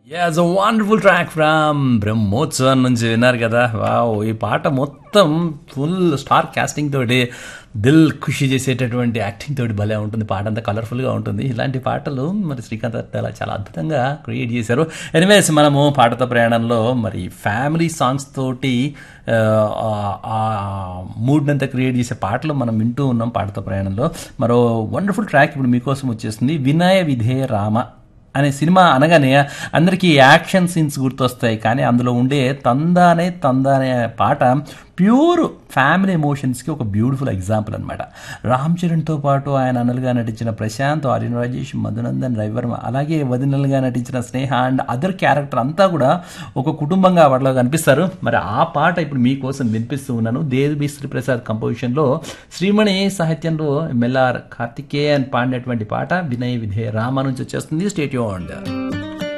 as a wonderful track from Brahmotsavam నుంచి విన్నారు కదా వావ్ ఈ పాట మొత్తం ఫుల్ స్టార్ కాస్టింగ్ తోటి దిల్ ఖుషి చేసేటటువంటి యాక్టింగ్ తోటి భలే ఉంటుంది పాట అంతా కలర్ఫుల్గా ఉంటుంది ఇలాంటి పాటలు మరి శ్రీకాంత్ అట్టాల చాలా అద్భుతంగా క్రియేట్ చేశారు ఎనివేస్ మనము పాటతో ప్రయాణంలో మరి ఫ్యామిలీ సాంగ్స్ తోటి ఆ మూడ్ అంతా క్రియేట్ చేసే పాటలు మనం వింటూ ఉన్నాం పాటతో ప్రయాణంలో మరో వండర్ఫుల్ ట్రాక్ ఇప్పుడు మీకోసం వచ్చేస్తుంది వినయ విధేయ రామ అనే సినిమా అనగానే అందరికీ యాక్షన్ సీన్స్ గుర్తొస్తాయి కానీ అందులో ఉండే తందానే తందానే పాట ప్యూర్ ఫ్యామిలీ ఎమోషన్స్కి ఒక బ్యూటిఫుల్ ఎగ్జాంపుల్ అనమాట రామ్ చరణ్తో పాటు ఆయన అన్నలుగా నటించిన ప్రశాంత్ ఆర్యన్ రాజేష్ మధునందన్ రవివర్మ అలాగే వదినలుగా నటించిన స్నేహ అండ్ అదర్ క్యారెక్టర్ అంతా కూడా ఒక కుటుంబంగా వాటిలో కనిపిస్తారు మరి ఆ పాట ఇప్పుడు మీకోసం వినిపిస్తూ ఉన్నాను దేవి శ్రీప్రసాద్ కంపోజిషన్లో శ్రీమణి సాహిత్యంలో మెల్లార్ కార్తికేయన్ పాడినటువంటి పాట వినయ్ విధేయ రామ నుంచి వచ్చేస్తుంది స్టేట్యూ అండ్